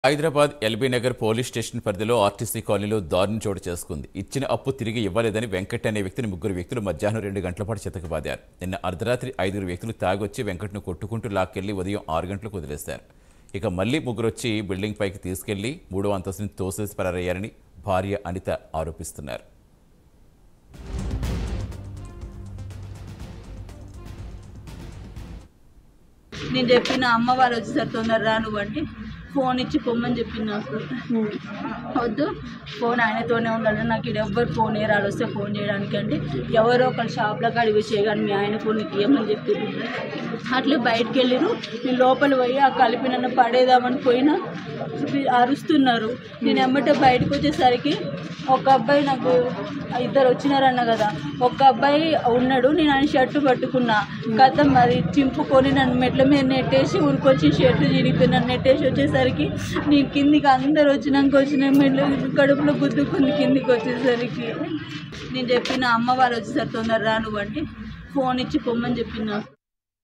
Hyderabad LB Nagar police station పరిధిలో RTC కాలనీలో దారుణం చోటు చేసుకుంది ఇచ్చిన అప్పు తిరిగి ఇవ్వలేదని వెంకట్ అనే వ్యక్తిని ముగ్గురు వ్యక్తులు మధ్యాహ్నం రెండు గంటల పాటు చితకబాదారు నిన్న అర్ధరాత్రి ఐదుగురు వ్యక్తులు తాగొచ్చి వెంకట్ను కొట్టుకుంటూ లాక్కెళ్లి ఉదయం ఆరు గంటలకు వదిలేశారు ఇక మళ్లీ ముగ్గురు వచ్చి బిల్డింగ్ పైకి తీసుకెళ్లి మూడో అంతస్తుని తోసేసి పరారయ్యారని భార్య అనిత ఆరోపిస్తున్నారు నేను చెప్పిన అమ్మ వాళ్ళు వచ్చేసరి తొందర రా నువ్వు అంటే ఫోన్ ఇచ్చి పొమ్మని చెప్పింది నాకు వద్దు ఫోన్ ఆయనతోనే ఉండాలి నాకు ఇక్కడ ఎవ్వరు ఫోన్ ఏ రాడు వస్తే ఫోన్ చేయడానికి అంటే ఎవరో ఒకరు షాప్లో కాడికి చేయగాని మీ ఆయన ఫోన్ నీకు ఇవ్వమని చెప్పింది అట్లే బయటకు వెళ్ళిరు నేను లోపల పోయి ఆ కలిపి నన్ను పడేదామని పోయినా అరుస్తున్నారు నేను ఎమ్మటే బయటకు వచ్చేసరికి ఒక అబ్బాయి నాకు ఇద్దరు వచ్చినారన్న కదా ఒక అబ్బాయి ఉన్నాడు నేను ఆయన షర్టు పట్టుకున్నా కథ మరి చింపుకొని నన్ను మెట్ల మీద నెట్టేసి ఊరికొచ్చి షర్టు చిరిగిపోయి నన్ను నెట్టేసి వచ్చేసరికి నేను కిందికి అందరు వచ్చినాక వచ్చిన మెట్లు కడుపులో గుద్దుకుంది కిందికి వచ్చేసరికి నేను చెప్పిన అమ్మ వాళ్ళు వచ్చేసరికి తొందర రా నువ్వు అంటే ఫోన్ ఇచ్చి పొమ్మని చెప్పింది నాకు